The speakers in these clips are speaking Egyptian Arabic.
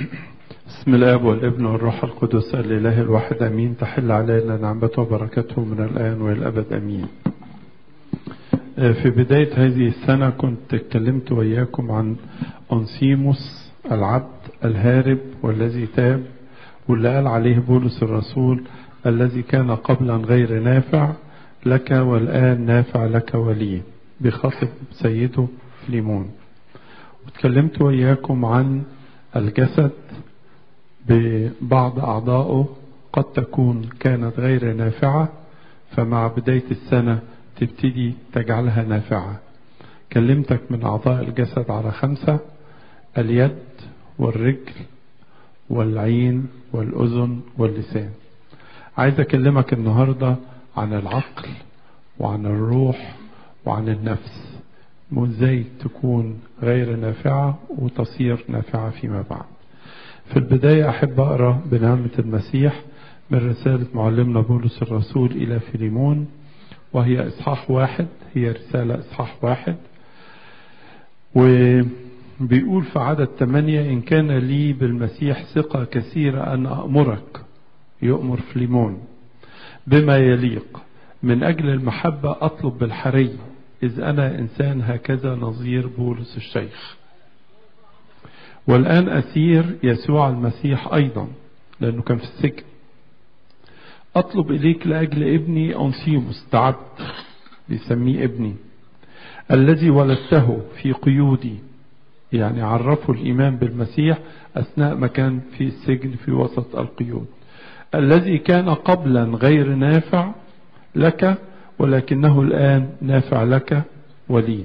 بسم الاب والابن والروح القدس الاله الواحد امين تحل علينا نعمته وبركته من الان والى الابد امين في بداية هذه السنة كنت اتكلمت وإياكم عن أنسيموس العبد الهارب والذي تاب واللي قال عليه بولس الرسول الذي كان قبلا غير نافع لك والآن نافع لك ولي بخاطب سيده فليمون واتكلمت وإياكم عن الجسد ببعض أعضائه قد تكون كانت غير نافعة فمع بداية السنة تبتدي تجعلها نافعة كلمتك من أعضاء الجسد على خمسة اليد والرجل والعين والأذن واللسان عايز أكلمك النهاردة عن العقل وعن الروح وعن النفس وازاي تكون غير نافعة وتصير نافعة فيما بعد في البداية أحب أقرأ بنعمة المسيح من رسالة معلمنا بولس الرسول إلى فيليمون وهي إصحاح واحد هي رسالة إصحاح واحد وبيقول في عدد ثمانية إن كان لي بالمسيح ثقة كثيرة أن أأمرك يؤمر فليمون بما يليق من أجل المحبة أطلب بالحري إذ أنا إنسان هكذا نظير بولس الشيخ والآن أسير يسوع المسيح أيضا لأنه كان في السجن أطلب إليك لأجل ابني أنسيموس تعبد بيسميه ابني الذي ولدته في قيودي يعني عرفه الإيمان بالمسيح أثناء ما كان في السجن في وسط القيود الذي كان قبلا غير نافع لك ولكنه الآن نافع لك ولي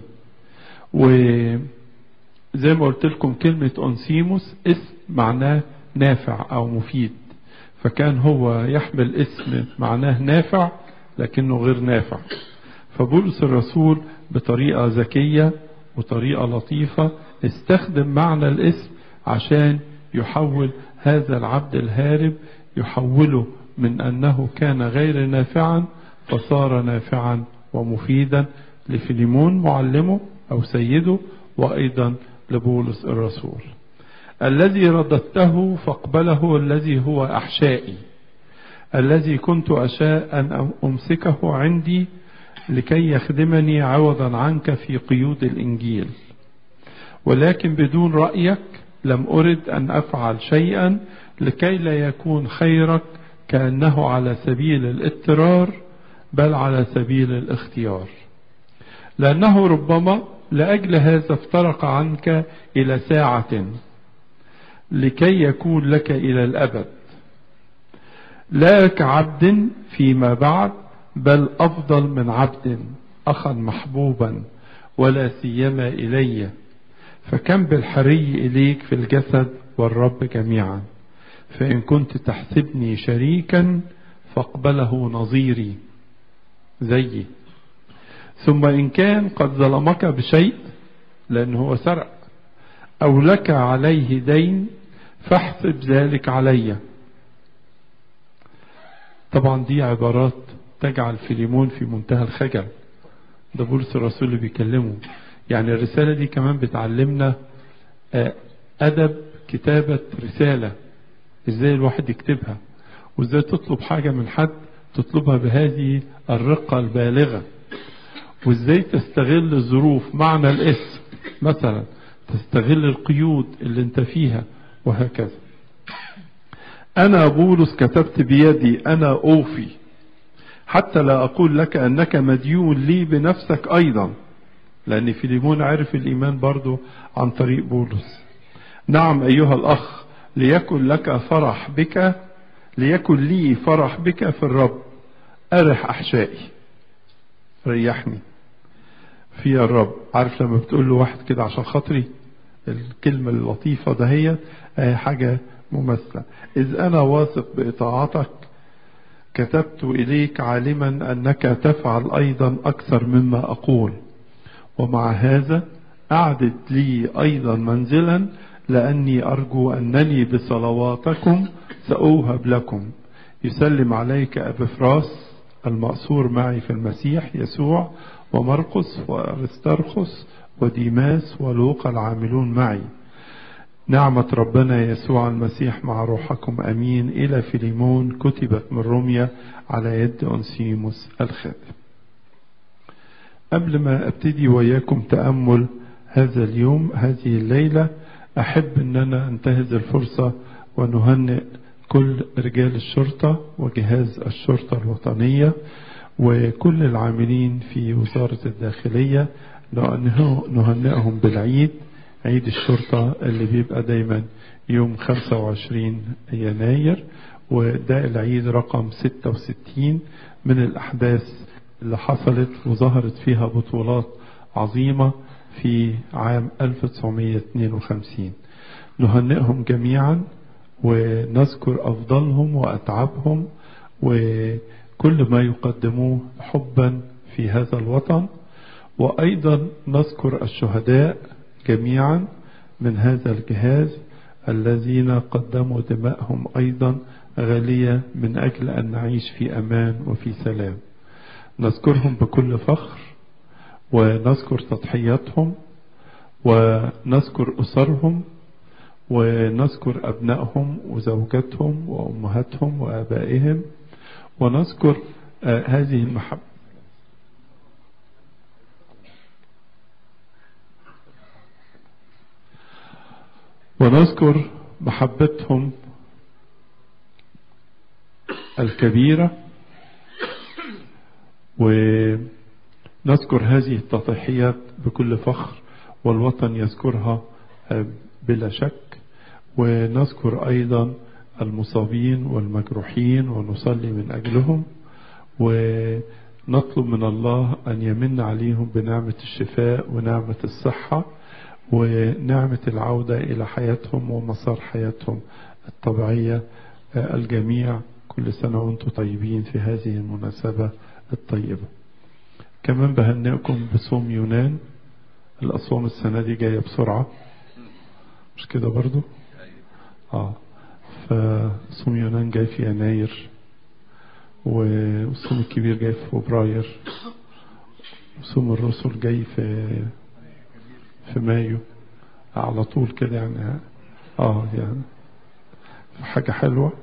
وزي ما قلت لكم كلمة أنسيموس اسم معناه نافع أو مفيد فكان هو يحمل اسم معناه نافع لكنه غير نافع فبولس الرسول بطريقة ذكية وطريقة لطيفة استخدم معنى الاسم عشان يحول هذا العبد الهارب يحوله من أنه كان غير نافعا فصار نافعا ومفيدا لفيليمون معلمه أو سيده وأيضا لبولس الرسول الذي رددته فاقبله الذي هو أحشائي الذي كنت أشاء أن أمسكه عندي لكي يخدمني عوضا عنك في قيود الإنجيل ولكن بدون رأيك لم أرد أن أفعل شيئا لكي لا يكون خيرك كأنه على سبيل الاضطرار بل على سبيل الاختيار لأنه ربما لأجل هذا افترق عنك إلى ساعة لكي يكون لك إلى الأبد لا كعبد فيما بعد بل أفضل من عبد أخا محبوبا ولا سيما إلي فكم بالحري إليك في الجسد والرب جميعا فإن كنت تحسبني شريكا فاقبله نظيري زيي ثم إن كان قد ظلمك بشيء لأنه هو سرق أو لك عليه دين فاحسب ذلك علي طبعا دي عبارات تجعل فيليمون في منتهى الخجل ده بولس الرسول اللي بيكلمه يعني الرسالة دي كمان بتعلمنا أدب كتابة رسالة ازاي الواحد يكتبها وازاي تطلب حاجة من حد تطلبها بهذه الرقة البالغة وازاي تستغل الظروف معنى الاسم مثلا تستغل القيود اللي انت فيها وهكذا أنا بولس كتبت بيدي أنا أوفي حتى لا أقول لك أنك مديون لي بنفسك أيضا لأن فيليمون عرف الإيمان برضو عن طريق بولس نعم أيها الأخ ليكن لك فرح بك ليكن لي فرح بك في الرب أرح أحشائي ريحني في الرب عارف لما بتقول له واحد كده عشان خاطري الكلمة اللطيفة دهيت هي حاجة مماثلة إذ أنا واثق بإطاعتك كتبت إليك عالما أنك تفعل أيضا أكثر مما أقول ومع هذا أعدد لي أيضا منزلا لأني أرجو أنني بصلواتكم سأوهب لكم يسلم عليك أبفراس المأسور معي في المسيح يسوع ومرقس وأرسترخس وديماس ولوقا العاملون معي نعمة ربنا يسوع المسيح مع روحكم أمين إلى فيليمون كتبت من روميا على يد أنسيموس الخادم قبل ما أبتدي وياكم تأمل هذا اليوم هذه الليلة أحب أن أنا أنتهز الفرصة ونهنئ كل رجال الشرطة وجهاز الشرطة الوطنية وكل العاملين في وزارة الداخلية نهنئهم بالعيد عيد الشرطة اللي بيبقى دايما يوم 25 يناير وده العيد رقم 66 من الأحداث اللي حصلت وظهرت فيها بطولات عظيمة في عام 1952 نهنئهم جميعا ونذكر أفضلهم وأتعابهم وكل ما يقدموه حبا في هذا الوطن وأيضا نذكر الشهداء جميعا من هذا الجهاز الذين قدموا دماءهم أيضا غالية من أجل أن نعيش في أمان وفي سلام نذكرهم بكل فخر ونذكر تضحياتهم ونذكر أسرهم ونذكر أبنائهم وزوجاتهم وأمهاتهم وآبائهم ونذكر آه هذه المحبة ونذكر محبتهم الكبيرة ونذكر هذه التضحيات بكل فخر والوطن يذكرها بلا شك ونذكر أيضا المصابين والمجروحين ونصلي من أجلهم ونطلب من الله أن يمن عليهم بنعمة الشفاء ونعمة الصحة ونعمة العودة إلى حياتهم ومسار حياتهم الطبيعية الجميع كل سنة وانتم طيبين في هذه المناسبة الطيبة كمان بهنئكم بصوم يونان الأصوام السنة دي جاية بسرعة مش كده برضو اه فصوم يونان جاي في يناير والصوم الكبير جاي في فبراير وصوم الرسل جاي في في مايو على طول كده يعني اه يعني حاجة حلوة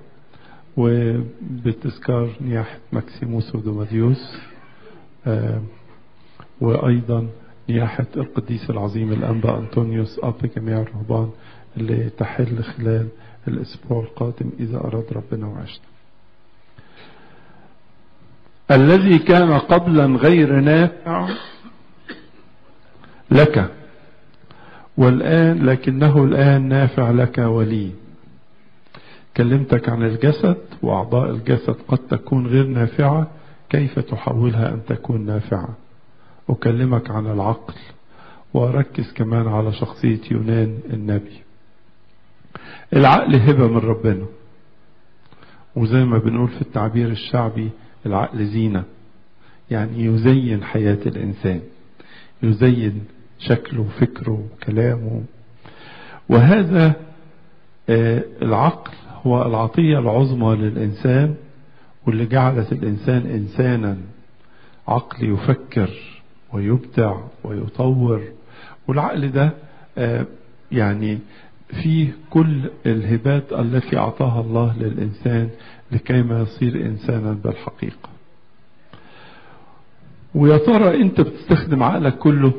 وبتذكار نياحة ماكسيموس ودوماديوس آه وأيضا نياحة القديس العظيم الأنبا أنطونيوس أب جميع الرهبان اللي تحل خلال الأسبوع القادم إذا أراد ربنا وعشنا الذي كان قبلا غير نافع لك والآن لكنه الآن نافع لك ولي كلمتك عن الجسد وأعضاء الجسد قد تكون غير نافعة كيف تحولها أن تكون نافعة أكلمك عن العقل وأركز كمان على شخصية يونان النبي العقل هبة من ربنا وزي ما بنقول في التعبير الشعبي العقل زينة يعني يزين حياة الإنسان يزين شكله وفكره وكلامه وهذا العقل هو العطية العظمى للإنسان واللي جعلت الإنسان إنسانا عقل يفكر ويبدع ويطور والعقل ده يعني فيه كل الهبات التي أعطاها الله للإنسان لكيما يصير إنسانا بالحقيقة ويا ترى أنت بتستخدم عقلك كله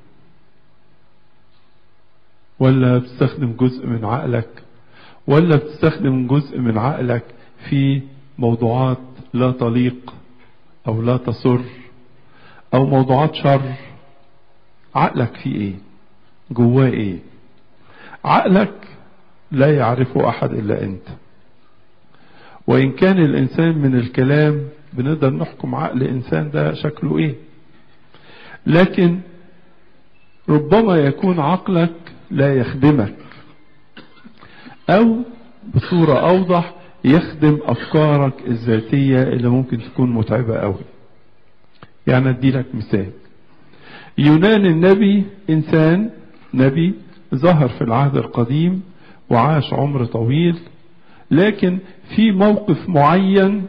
ولا بتستخدم جزء من عقلك ولا بتستخدم جزء من عقلك في موضوعات لا تليق أو لا تسر أو موضوعات شر عقلك فيه إيه جواه إيه عقلك لا يعرفه أحد إلا أنت وإن كان الإنسان من الكلام بنقدر نحكم عقل إنسان ده شكله إيه لكن ربما يكون عقلك لا يخدمك أو بصورة أوضح يخدم أفكارك الذاتية اللي ممكن تكون متعبة أوي يعني أدي لك مثال يونان النبي إنسان نبي ظهر في العهد القديم وعاش عمر طويل لكن في موقف معين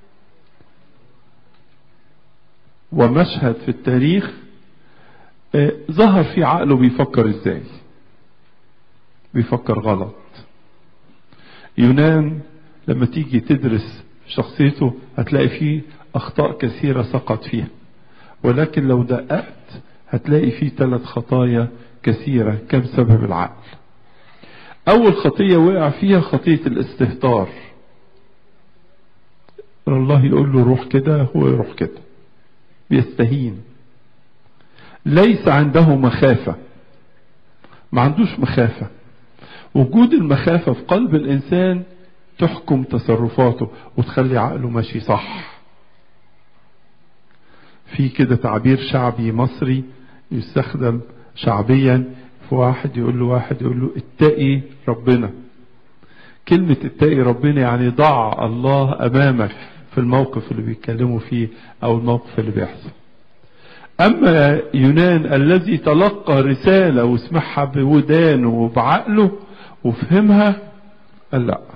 ومشهد في التاريخ ظهر في عقله بيفكر ازاي بيفكر غلط يونان لما تيجي تدرس شخصيته هتلاقي فيه أخطاء كثيرة سقط فيها ولكن لو دققت هتلاقي فيه ثلاث خطايا كثيرة كم سبب العقل أول خطية وقع فيها خطية الاستهتار الله يقول له روح كده هو يروح كده بيستهين ليس عنده مخافة ما عندوش مخافة وجود المخافة في قلب الإنسان تحكم تصرفاته وتخلي عقله ماشي صح في كده تعبير شعبي مصري يستخدم شعبيا في واحد يقول له واحد يقول له اتقي ربنا كلمة اتقي ربنا يعني ضع الله أمامك في الموقف اللي بيتكلموا فيه أو الموقف اللي بيحصل أما يونان الذي تلقى رسالة وسمعها بودانه وبعقله وفهمها قال لا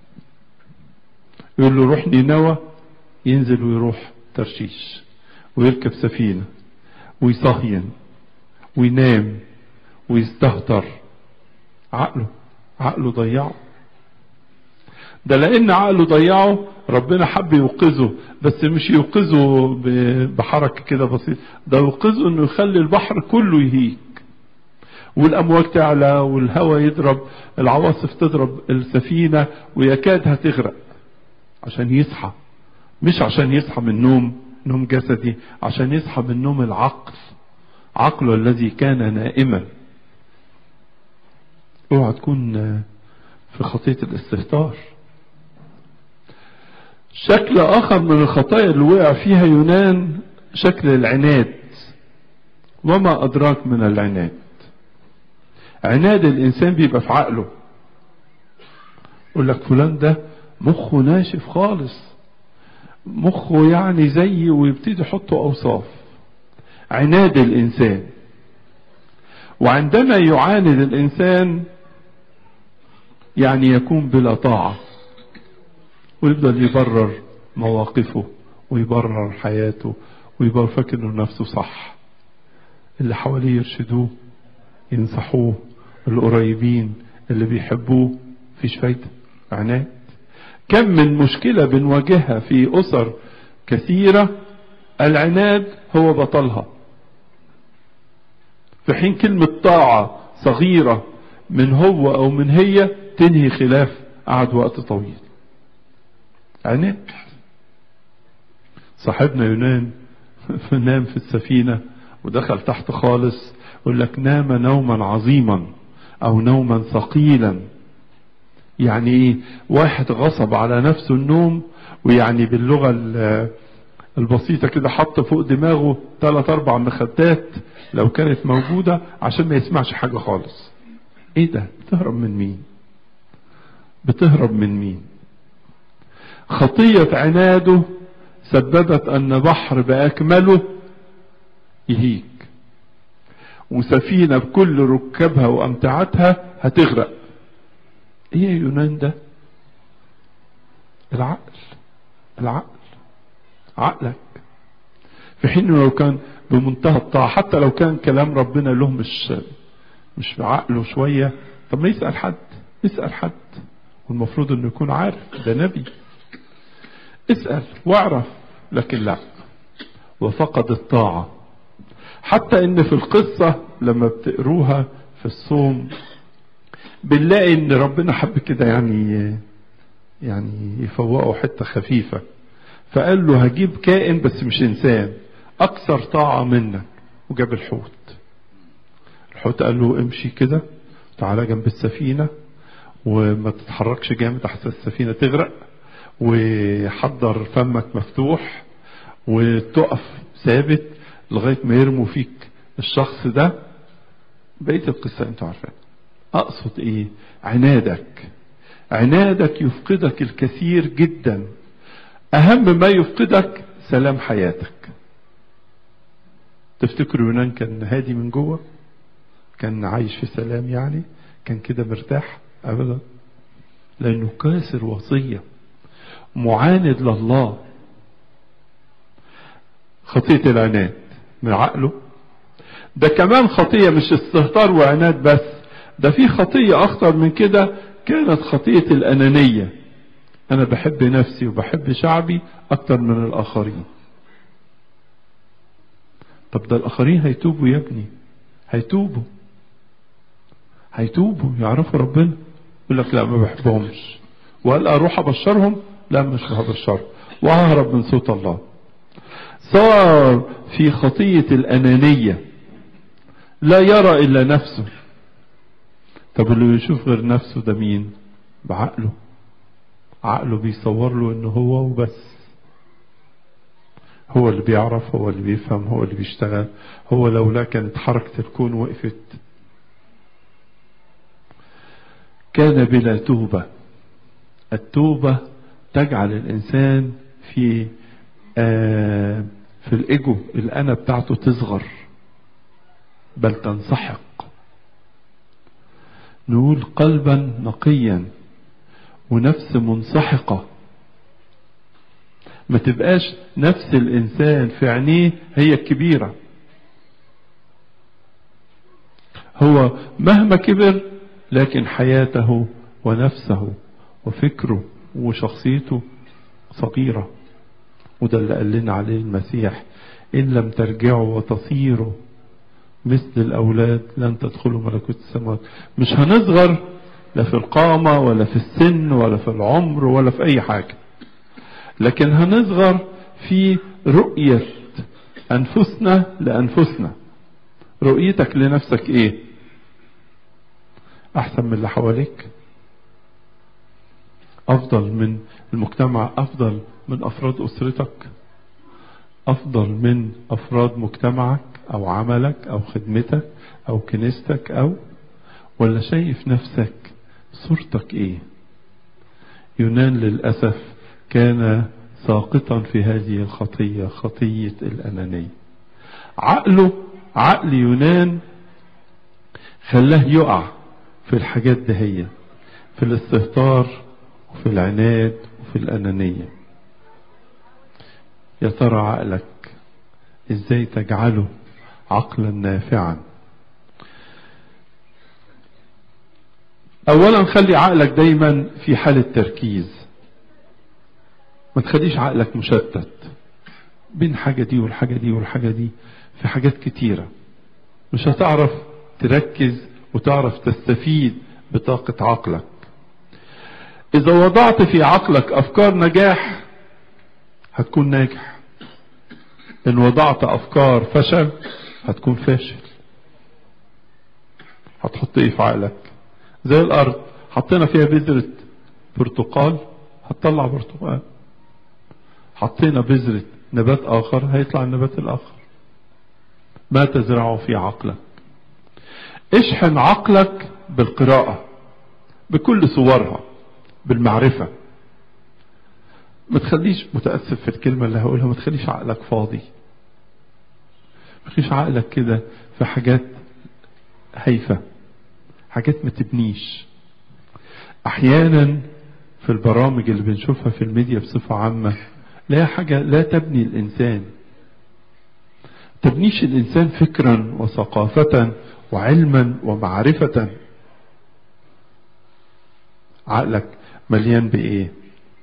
يقول له روح نينوى ينزل ويروح ترشيش ويركب سفينة ويصهين وينام ويستهتر عقله عقله ضيعه ده لان عقله ضيعه ربنا حب يوقظه بس مش يوقظه بحركة كده بسيط ده يوقظه انه يخلي البحر كله يهيج والامواج تعلى والهواء يضرب العواصف تضرب السفينة ويكاد هتغرق عشان يصحى مش عشان يصحى من نوم نوم جسدي عشان يصحى من نوم العقل عقله الذي كان نائما اوعى تكون في خطية الاستهتار شكل اخر من الخطايا اللي وقع فيها يونان شكل العناد وما ادراك من العناد عناد الانسان بيبقى في عقله يقول لك فلان ده مخه ناشف خالص مخه يعني زي ويبتدي يحط اوصاف عناد الانسان وعندما يعاند الانسان يعني يكون بلا طاعه ويفضل يبرر مواقفه ويبرر حياته ويبقى فاكر انه نفسه صح اللي حواليه يرشدوه ينصحوه القريبين اللي بيحبوه فيش فايدة عناد كم من مشكلة بنواجهها في أسر كثيرة العناد هو بطلها في حين كلمة طاعة صغيرة من هو أو من هي تنهي خلاف قعد وقت طويل عناد صاحبنا يونان نام في السفينة ودخل تحت خالص يقول لك نام نوما عظيما او نوما ثقيلا يعني ايه واحد غصب على نفسه النوم ويعني باللغة البسيطة كده حط فوق دماغه ثلاث اربع مخدات لو كانت موجودة عشان ما يسمعش حاجة خالص ايه ده بتهرب من مين بتهرب من مين خطية عناده سببت ان بحر باكمله يهيج وسفينة بكل ركابها وامتعتها هتغرق ايه يا يونان ده العقل العقل عقلك في حين انه لو كان بمنتهى الطاعة حتى لو كان كلام ربنا له مش مش بعقله شوية طب ما يسأل حد يسأل حد والمفروض انه يكون عارف ده نبي اسأل واعرف لكن لا وفقد الطاعة حتى ان في القصة لما بتقروها في الصوم بنلاقي ان ربنا حب كده يعني يعني يفوقه حتة خفيفة فقال له هجيب كائن بس مش انسان اكثر طاعة منك وجاب الحوت الحوت قال له امشي كده تعالى جنب السفينة وما تتحركش جامد احسن السفينة تغرق وحضر فمك مفتوح وتقف ثابت لغاية ما يرموا فيك الشخص ده بقية القصة انتوا عارفين اقصد ايه عنادك عنادك يفقدك الكثير جدا اهم ما يفقدك سلام حياتك تفتكروا يونان كان هادي من جوه كان عايش في سلام يعني كان كده مرتاح ابدا لانه كاسر وصيه معاند لله خطيه العناد من عقله ده كمان خطيه مش استهتار وعناد بس ده في خطية أخطر من كده كانت خطية الأنانية أنا بحب نفسي وبحب شعبي أكتر من الآخرين طب ده الآخرين هيتوبوا يا ابني هيتوبوا هيتوبوا يعرفوا ربنا يقول لك لا ما بحبهمش وقال أروح أبشرهم لا مش هبشرهم وأهرب من صوت الله صار في خطية الأنانية لا يرى إلا نفسه طب اللي يشوف غير نفسه ده مين بعقله عقله بيصور له ان هو وبس هو اللي بيعرف هو اللي بيفهم هو اللي بيشتغل هو لولا كانت حركة الكون وقفت كان بلا توبة التوبة تجعل الإنسان في آه في الإيجو الأنا بتاعته تصغر بل تنسحق نقول قلبا نقيا ونفس منسحقة ما تبقاش نفس الإنسان في عينيه هي الكبيرة هو مهما كبر لكن حياته ونفسه وفكره وشخصيته صغيرة وده اللي قال لنا عليه المسيح إن لم ترجعوا وتصيروا مثل الأولاد لن تدخلوا ملكوت السماوات مش هنصغر لا في القامة ولا في السن ولا في العمر ولا في أي حاجة لكن هنصغر في رؤية أنفسنا لأنفسنا رؤيتك لنفسك إيه أحسن من اللي حواليك أفضل من المجتمع أفضل من أفراد أسرتك أفضل من أفراد مجتمعك أو عملك أو خدمتك أو كنيستك أو ولا شايف نفسك صورتك إيه يونان للأسف كان ساقطا في هذه الخطية خطية الأنانية عقله عقل يونان خلاه يقع في الحاجات دهية في الاستهتار وفي العناد وفي الأنانية يا ترى عقلك ازاي تجعله عقلا نافعا اولا خلي عقلك دايما في حالة تركيز ما تخليش عقلك مشتت بين حاجة دي والحاجة دي والحاجة دي في حاجات كتيرة مش هتعرف تركز وتعرف تستفيد بطاقة عقلك إذا وضعت في عقلك أفكار نجاح هتكون ناجح إن وضعت أفكار فشل هتكون فاشل هتحط إيه في عقلك زي الأرض حطينا فيها بذرة برتقال هتطلع برتقال حطينا بذرة نبات آخر هيطلع النبات الآخر ما تزرعه في عقلك اشحن عقلك بالقراءة بكل صورها بالمعرفة ما تخليش متأسف في الكلمة اللي هقولها ما تخليش عقلك فاضي ما تخليش عقلك كده في حاجات هايفة حاجات ما تبنيش احيانا في البرامج اللي بنشوفها في الميديا بصفة عامة لا حاجة لا تبني الانسان تبنيش الانسان فكرا وثقافة وعلما ومعرفة عقلك مليان بايه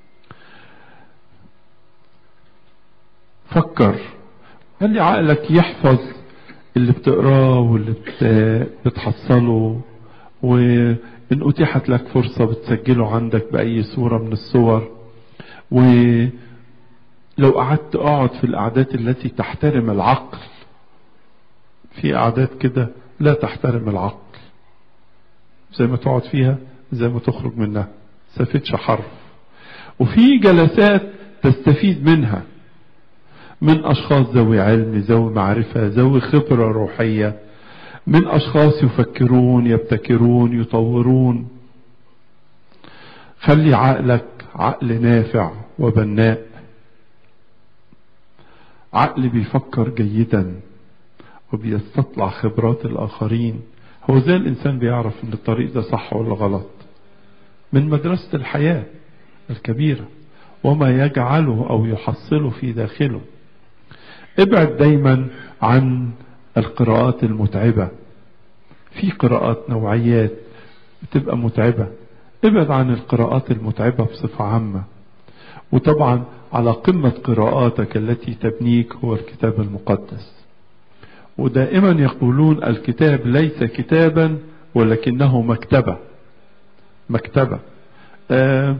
فكر خلي عقلك يحفظ اللي بتقراه واللي بتحصله وإن أتيحت لك فرصة بتسجله عندك بأي صورة من الصور ولو قعدت اقعد في الأعداد التي تحترم العقل في أعداد كده لا تحترم العقل زي ما تقعد فيها زي ما تخرج منها سافتش حرف وفي جلسات تستفيد منها من أشخاص ذوي علم ذوي معرفة ذوي خبرة روحية من أشخاص يفكرون يبتكرون يطورون خلي عقلك عقل نافع وبناء عقل بيفكر جيدا وبيستطلع خبرات الآخرين هو زي الإنسان بيعرف إن الطريق ده صح ولا غلط من مدرسة الحياة الكبيرة وما يجعله أو يحصله في داخله ابعد دايما عن القراءات المتعبة في قراءات نوعيات بتبقى متعبة ابعد عن القراءات المتعبة بصفة عامة وطبعا على قمة قراءاتك التي تبنيك هو الكتاب المقدس ودائما يقولون الكتاب ليس كتابا ولكنه مكتبة مكتبة آه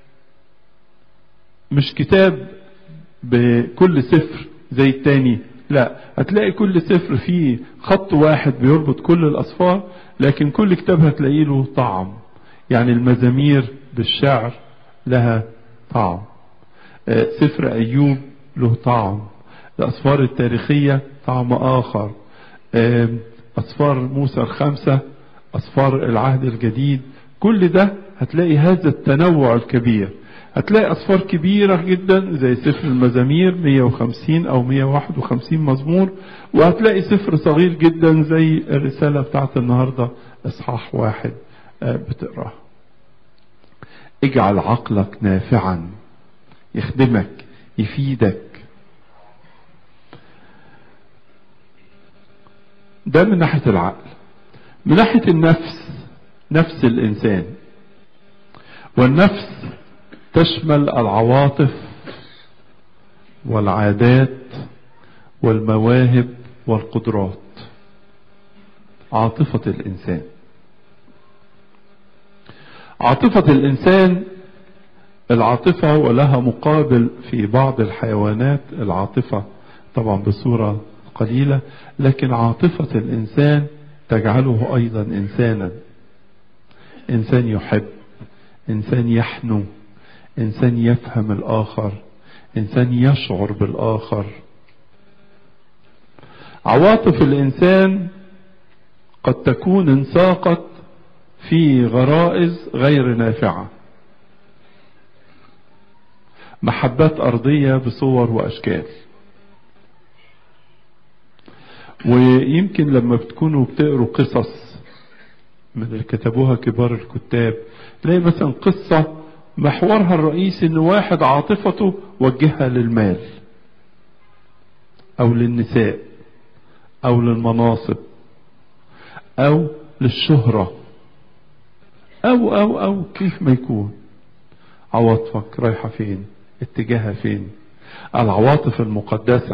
مش كتاب بكل سفر زي التاني لا هتلاقي كل سفر فيه خط واحد بيربط كل الأصفار لكن كل كتاب هتلاقي له طعم يعني المزامير بالشعر لها طعم آه سفر أيوب له طعم الأصفار التاريخية طعم آخر آه أصفار موسى الخمسة أصفار العهد الجديد كل ده هتلاقي هذا التنوع الكبير هتلاقي أصفار كبيرة جدا زي سفر المزامير 150 أو 151 مزمور وهتلاقي سفر صغير جدا زي الرسالة بتاعت النهاردة إصحاح واحد بتقراه اجعل عقلك نافعا يخدمك يفيدك ده من ناحية العقل من ناحية النفس نفس الإنسان والنفس تشمل العواطف والعادات والمواهب والقدرات عاطفة الإنسان عاطفة الإنسان العاطفة ولها مقابل في بعض الحيوانات العاطفة طبعا بصورة قليلة لكن عاطفة الإنسان تجعله أيضا إنسانا إنسان يحب إنسان يحنو إنسان يفهم الآخر إنسان يشعر بالآخر عواطف الإنسان قد تكون انساقت في غرائز غير نافعة محبات أرضية بصور وأشكال ويمكن لما بتكونوا بتقروا قصص من اللي كتبوها كبار الكتاب تلاقي مثلا قصة محورها الرئيسي ان واحد عاطفته وجهها للمال او للنساء او للمناصب او للشهرة او او او كيف ما يكون عواطفك رايحة فين اتجاهها فين العواطف المقدسة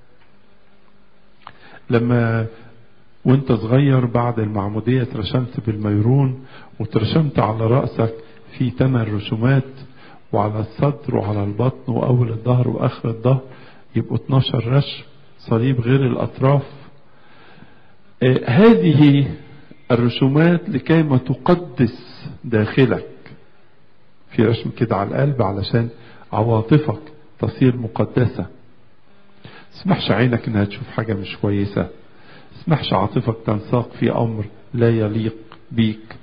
لما وانت صغير بعد المعمودية اترشمت بالميرون وترشمت على رأسك في ثمان رسومات وعلى الصدر وعلى البطن وأول الظهر وآخر الظهر يبقوا 12 رشم صليب غير الأطراف آه هذه الرسومات لكي ما تقدس داخلك في رسم كده على القلب علشان عواطفك تصير مقدسة اسمحش عينك انها تشوف حاجة مش كويسة اسمحش عاطفك تنساق في امر لا يليق بيك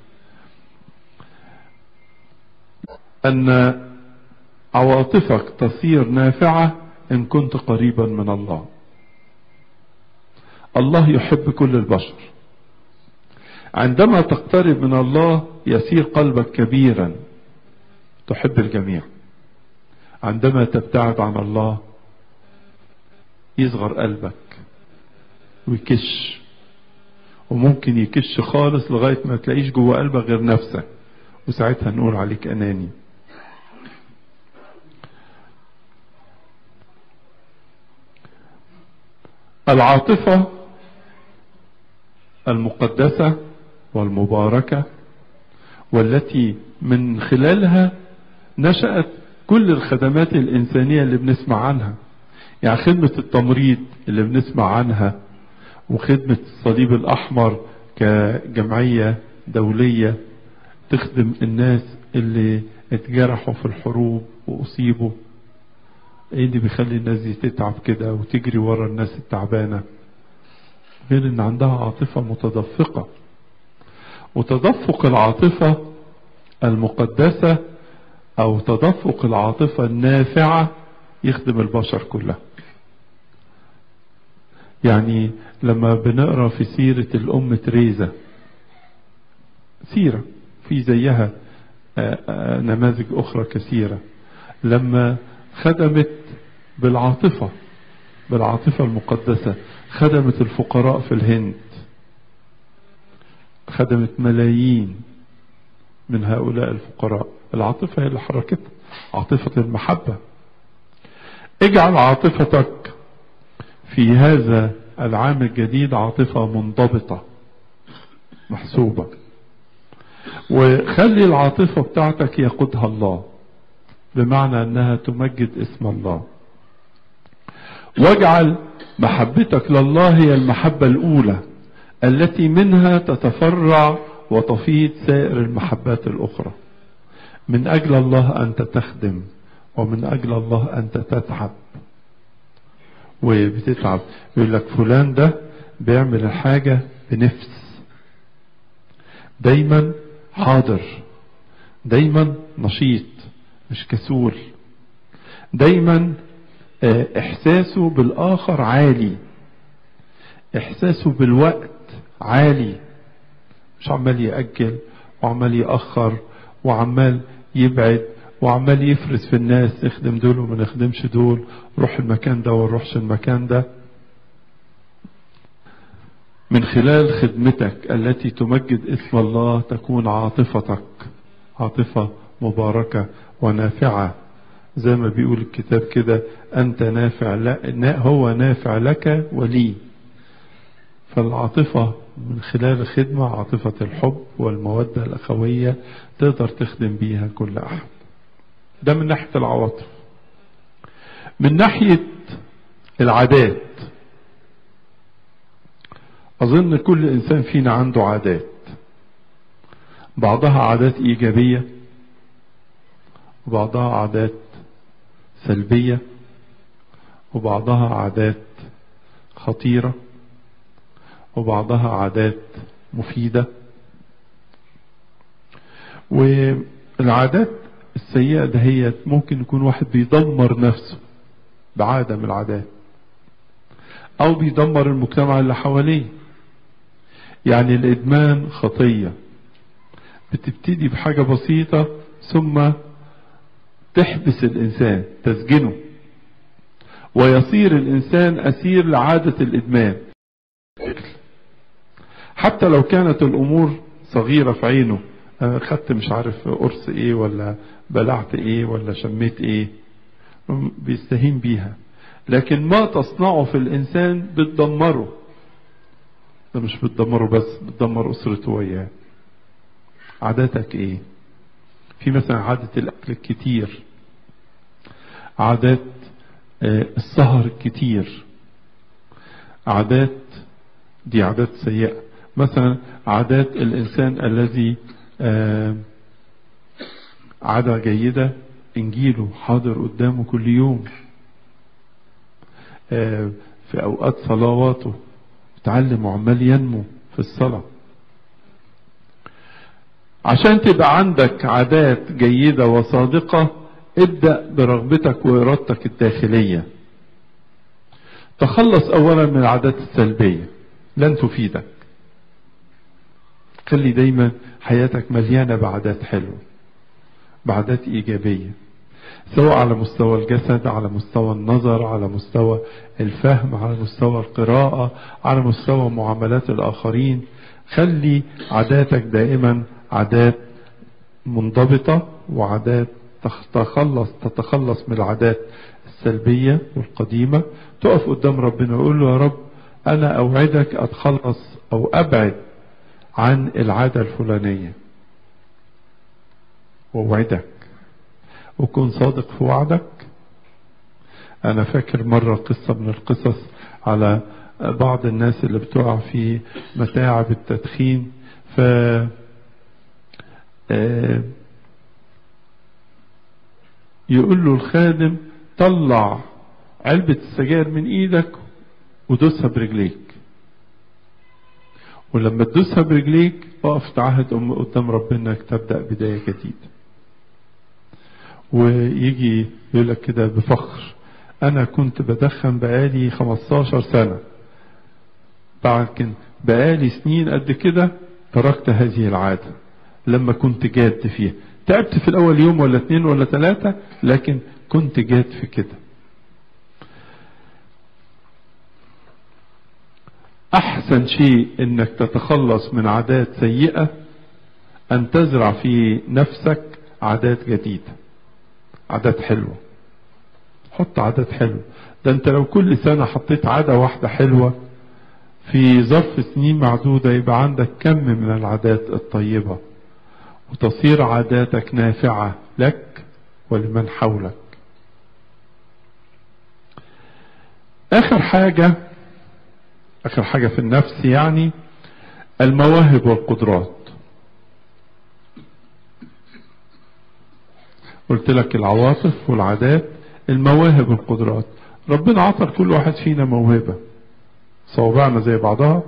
ان عواطفك تصير نافعة ان كنت قريبا من الله الله يحب كل البشر عندما تقترب من الله يصير قلبك كبيرا تحب الجميع عندما تبتعد عن الله يصغر قلبك ويكش وممكن يكش خالص لغاية ما تلاقيش جوه قلبك غير نفسك وساعتها نقول عليك أناني العاطفة المقدسة والمباركة والتي من خلالها نشأت كل الخدمات الإنسانية اللي بنسمع عنها يعني خدمة التمريض اللي بنسمع عنها وخدمة الصليب الأحمر كجمعية دولية تخدم الناس اللي اتجرحوا في الحروب وأصيبوا ايه اللي بيخلي الناس دي تتعب كده وتجري ورا الناس التعبانة غير ان عندها عاطفة متدفقة وتدفق العاطفة المقدسة او تدفق العاطفة النافعة يخدم البشر كلها يعني لما بنقرا في سيرة الأم تريزا سيرة في زيها نماذج أخرى كثيرة لما خدمت بالعاطفة بالعاطفة المقدسة خدمت الفقراء في الهند خدمت ملايين من هؤلاء الفقراء العاطفة هي اللي حركتها عاطفة المحبة اجعل عاطفتك في هذا العام الجديد عاطفة منضبطة محسوبة وخلي العاطفة بتاعتك يقودها الله بمعنى انها تمجد اسم الله واجعل محبتك لله هي المحبة الاولى التي منها تتفرع وتفيض سائر المحبات الاخرى من اجل الله انت تخدم ومن اجل الله انت تتعب وبتتعب يقول لك فلان ده بيعمل الحاجة بنفس دايما حاضر دايما نشيط مش كسول دايما احساسه بالاخر عالي احساسه بالوقت عالي مش عمال يأجل وعمال يأخر وعمال يبعد وعمال يفرز في الناس نخدم دول وما نخدمش دول روح المكان ده ونروحش المكان ده من خلال خدمتك التي تمجد اسم الله تكون عاطفتك عاطفة مباركة ونافعة زي ما بيقول الكتاب كده أنت نافع لا هو نافع لك ولي فالعاطفة من خلال الخدمة عاطفة الحب والمودة الأخوية تقدر تخدم بيها كل أحد ده من ناحية العواطف من ناحية العادات أظن كل إنسان فينا عنده عادات بعضها عادات إيجابية وبعضها عادات سلبية وبعضها عادات خطيرة وبعضها عادات مفيدة والعادات السيئة دهيت ممكن يكون واحد بيدمر نفسه بعادة من العادات أو بيدمر المجتمع اللي حواليه يعني الإدمان خطية بتبتدي بحاجة بسيطة ثم تحبس الإنسان تسجنه ويصير الإنسان أسير لعادة الإدمان حتى لو كانت الأمور صغيرة في عينه خدت مش عارف قرص ايه ولا بلعت ايه ولا شميت ايه بيستهين بيها لكن ما تصنعه في الإنسان بتدمره ده مش بتدمره بس بتدمر أسرته وياه عاداتك ايه في مثلا عادة الأكل الكتير عادات السهر الكتير عادات دي عادات سيئة مثلا عادات الإنسان الذي عادة جيدة إنجيله حاضر قدامه كل يوم في أوقات صلواته تعلم وعمال ينمو في الصلاة عشان تبقى عندك عادات جيدة وصادقة ابدأ برغبتك وإرادتك الداخلية تخلص أولا من العادات السلبية لن تفيدك خلي دايما حياتك مليانة بعادات حلوة بعادات إيجابية سواء على مستوى الجسد على مستوى النظر على مستوى الفهم على مستوى القراءة على مستوى معاملات الآخرين خلي عاداتك دائما عادات منضبطة وعادات تتخلص تتخلص من العادات السلبية والقديمة تقف قدام ربنا ويقول له يا رب أنا أوعدك أتخلص أو أبعد عن العادة الفلانية ووعدك وكن صادق في وعدك أنا فاكر مرة قصة من القصص على بعض الناس اللي بتقع في متاعب التدخين ف يقول له الخادم طلع علبة السجاير من ايدك ودوسها برجليك ولما تدوسها برجليك اقف تعهد قدام ربنا انك تبدأ بداية جديدة ويجي يقول لك كده بفخر انا كنت بدخن بقالي 15 سنة لكن بقالي سنين قد كده تركت هذه العادة لما كنت جاد فيها تعبت في الاول يوم ولا اتنين ولا ثلاثة لكن كنت جاد في كده احسن شيء انك تتخلص من عادات سيئة أن تزرع في نفسك عادات جديدة عادات حلوة حط عادات حلوة ده انت لو كل سنة حطيت عادة واحدة حلوة في ظرف سنين معدودة يبقى عندك كم من العادات الطيبة وتصير عاداتك نافعة لك ولمن حولك آخر حاجة آخر حاجة في النفس يعني المواهب والقدرات قلت لك العواطف والعادات المواهب والقدرات ربنا عطى كل واحد فينا موهبة صوابعنا زي بعضها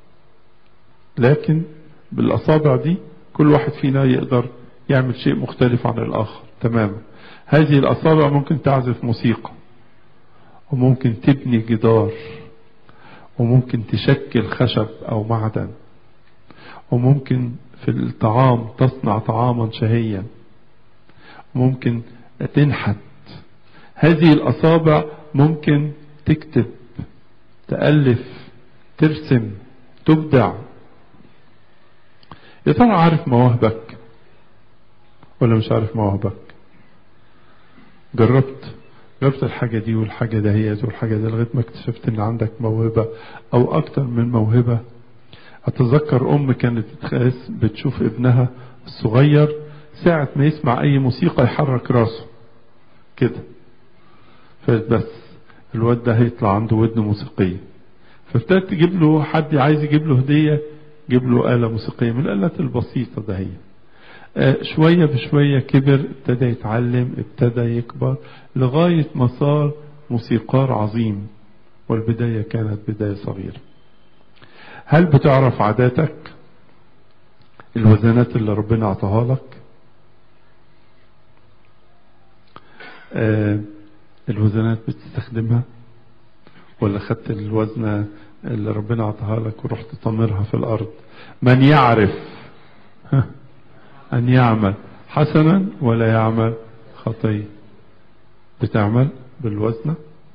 لكن بالأصابع دي كل واحد فينا يقدر يعمل شيء مختلف عن الآخر تماما هذه الأصابع ممكن تعزف موسيقى وممكن تبني جدار وممكن تشكل خشب أو معدن وممكن في الطعام تصنع طعاما شهيا ممكن تنحت هذه الأصابع ممكن تكتب تألف ترسم تبدع يا ترى عارف مواهبك ولا مش عارف مواهبك جربت جربت الحاجة دي والحاجة دهيت والحاجة دي لغاية ما اكتشفت ان عندك موهبة او اكتر من موهبة اتذكر ام كانت بتشوف ابنها الصغير ساعة ما يسمع اي موسيقى يحرك راسه كده فبس الواد ده هيطلع عنده ودن موسيقية فابتدت تجيب له حد عايز يجيب له هدية جيب له آلة موسيقية من الآلات البسيطة ده هي آه شوية بشوية كبر ابتدى يتعلم ابتدى يكبر لغاية ما صار موسيقار عظيم والبداية كانت بداية صغيرة هل بتعرف عاداتك الوزنات اللي ربنا عطاها لك آه الوزنات بتستخدمها ولا خدت الوزنة اللي ربنا عطاها لك ورحت طمرها في الأرض من يعرف أن يعمل حسنا ولا يعمل خطية بتعمل بالوزنة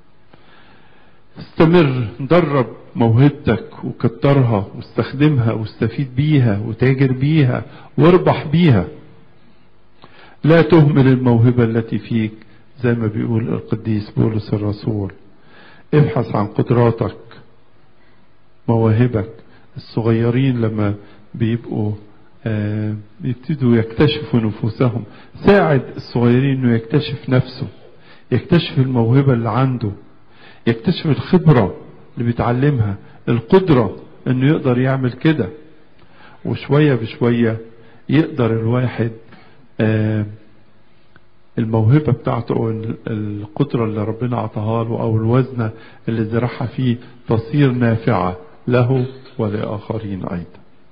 استمر درب موهبتك وكترها واستخدمها واستفيد بيها وتاجر بيها واربح بيها لا تهمل الموهبة التي فيك زي ما بيقول القديس بولس الرسول ابحث عن قدراتك مواهبك الصغيرين لما بيبقوا آه يبتدوا يكتشفوا نفوسهم ساعد الصغيرين انه يكتشف نفسه يكتشف الموهبة اللي عنده يكتشف الخبرة اللي بيتعلمها القدرة انه يقدر يعمل كده وشوية بشوية يقدر الواحد آه الموهبة بتاعته أو القدرة اللي ربنا عطاها له أو الوزنة اللي زرعها فيه تصير نافعة له ولآخرين أيضا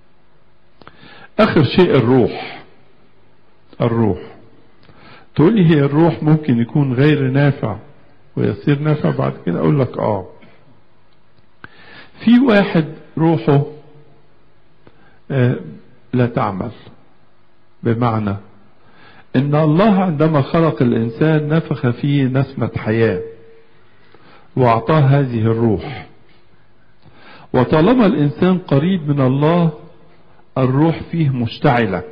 آخر شيء الروح الروح تقول لي هي الروح ممكن يكون غير نافع ويصير نافع بعد كده أقول لك آه في واحد روحه آه لا تعمل بمعنى ان الله عندما خلق الانسان نفخ فيه نسمة حياة واعطاه هذه الروح وطالما الانسان قريب من الله الروح فيه مشتعلة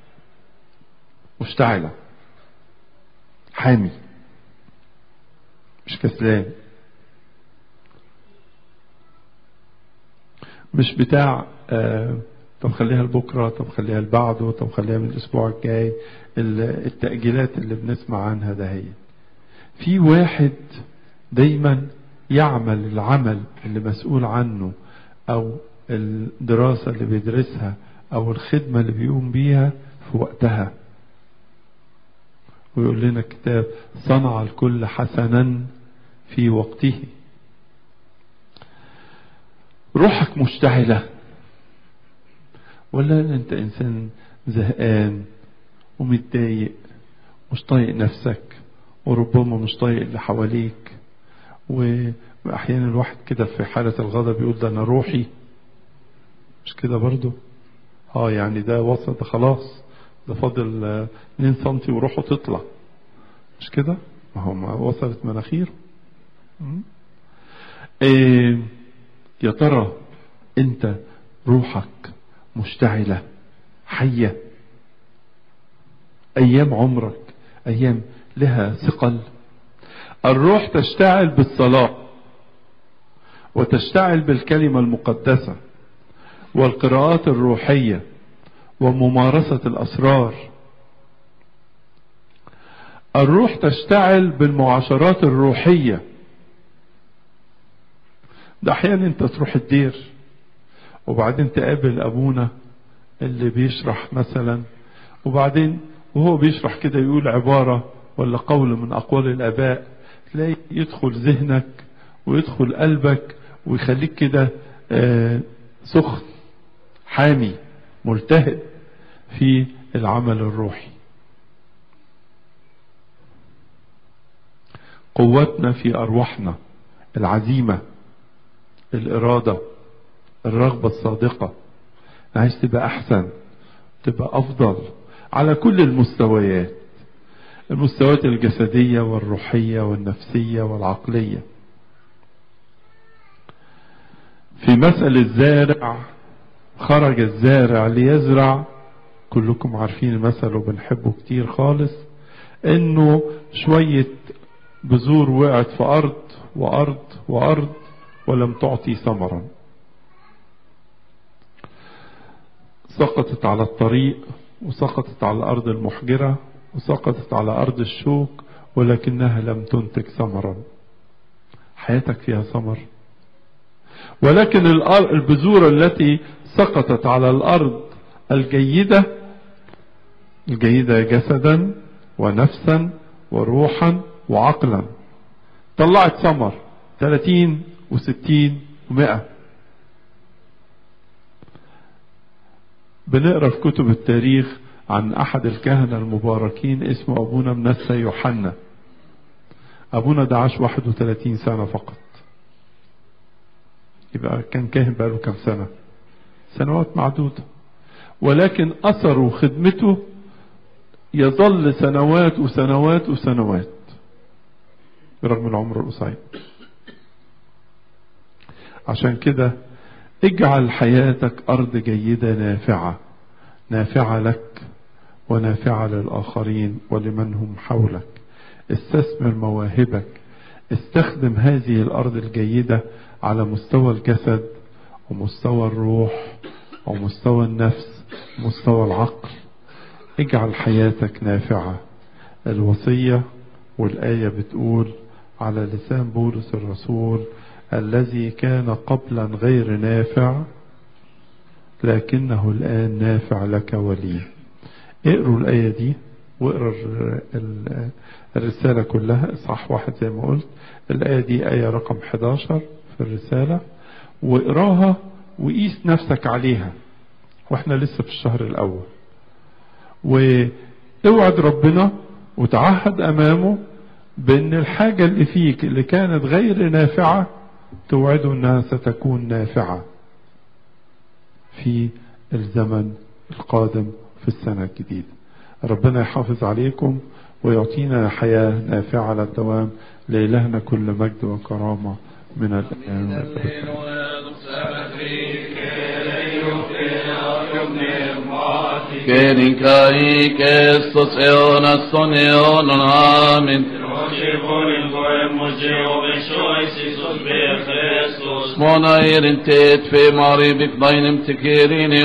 مشتعلة حامي مش كسلان مش بتاع آه طب خليها لبكرة طب خليها لبعده طب خليها من الأسبوع الجاي التأجيلات اللي بنسمع عنها ده هي في واحد دايما يعمل العمل اللي مسؤول عنه أو الدراسة اللي بيدرسها أو الخدمة اللي بيقوم بيها في وقتها ويقول لنا الكتاب صنع الكل حسنا في وقته روحك مشتعله ولا انت انسان زهقان ومتضايق مش طايق نفسك وربما مش طايق اللي حواليك واحيانا الواحد كده في حالة الغضب يقول ده انا روحي مش كده برضو اه يعني ده وصل ده خلاص ده فاضل 2 سنتي وروحه تطلع مش كده ما هو ما وصلت مناخيره إيه يا ترى انت روحك مشتعلة حية أيام عمرك أيام لها ثقل الروح تشتعل بالصلاة وتشتعل بالكلمة المقدسة والقراءات الروحية وممارسة الأسرار الروح تشتعل بالمعاشرات الروحية ده أحيانا أنت تروح الدير وبعدين تقابل أبونا اللي بيشرح مثلا وبعدين وهو بيشرح كده يقول عبارة ولا قول من أقوال الآباء تلاقي يدخل ذهنك ويدخل قلبك ويخليك كده آه سخن حامي ملتهب في العمل الروحي قوتنا في أرواحنا العزيمة الإرادة الرغبة الصادقة عايز تبقى أحسن تبقى أفضل على كل المستويات المستويات الجسدية والروحية والنفسية والعقلية في مثل الزارع خرج الزارع ليزرع كلكم عارفين المثل وبنحبه كتير خالص انه شوية بذور وقعت في ارض وارض وارض ولم تعطي ثمرا سقطت على الطريق وسقطت على الارض المحجرة وسقطت على ارض الشوك ولكنها لم تنتج ثمرا حياتك فيها ثمر ولكن البذور التي سقطت على الارض الجيدة الجيدة جسدا ونفسا وروحا وعقلا طلعت ثمر 30 و60 و100 بنقرا في كتب التاريخ عن احد الكهنة المباركين اسمه ابونا منسى يوحنا ابونا ده عاش 31 سنة فقط يبقى كان كاهن بقاله كام سنة سنوات معدودة ولكن أثره وخدمته يظل سنوات وسنوات وسنوات برغم العمر القصير عشان كده اجعل حياتك أرض جيدة نافعة نافعة لك ونافعة للآخرين ولمن هم حولك استثمر مواهبك استخدم هذه الأرض الجيدة على مستوى الجسد ومستوى الروح ومستوى النفس ومستوى العقل اجعل حياتك نافعة الوصية والآية بتقول على لسان بولس الرسول الذي كان قبلا غير نافع لكنه الآن نافع لك ولي اقروا الآية دي واقرا الرسالة كلها اصحاح واحد زي ما قلت الآية دي آية رقم 11 في الرسالة واقراها وقيس نفسك عليها واحنا لسه في الشهر الأول واوعد ربنا وتعهد أمامه بأن الحاجة اللي فيك اللي كانت غير نافعة توعده أنها ستكون نافعة في الزمن القادم في السنة الجديدة ربنا يحافظ عليكم ويعطينا حياة نافعة للدوام لإلهنا كل مجد وكرامة من الآن Geninkai Kristus eonas son eonon amen. Smona erin tet fe mari bik dainim tekerini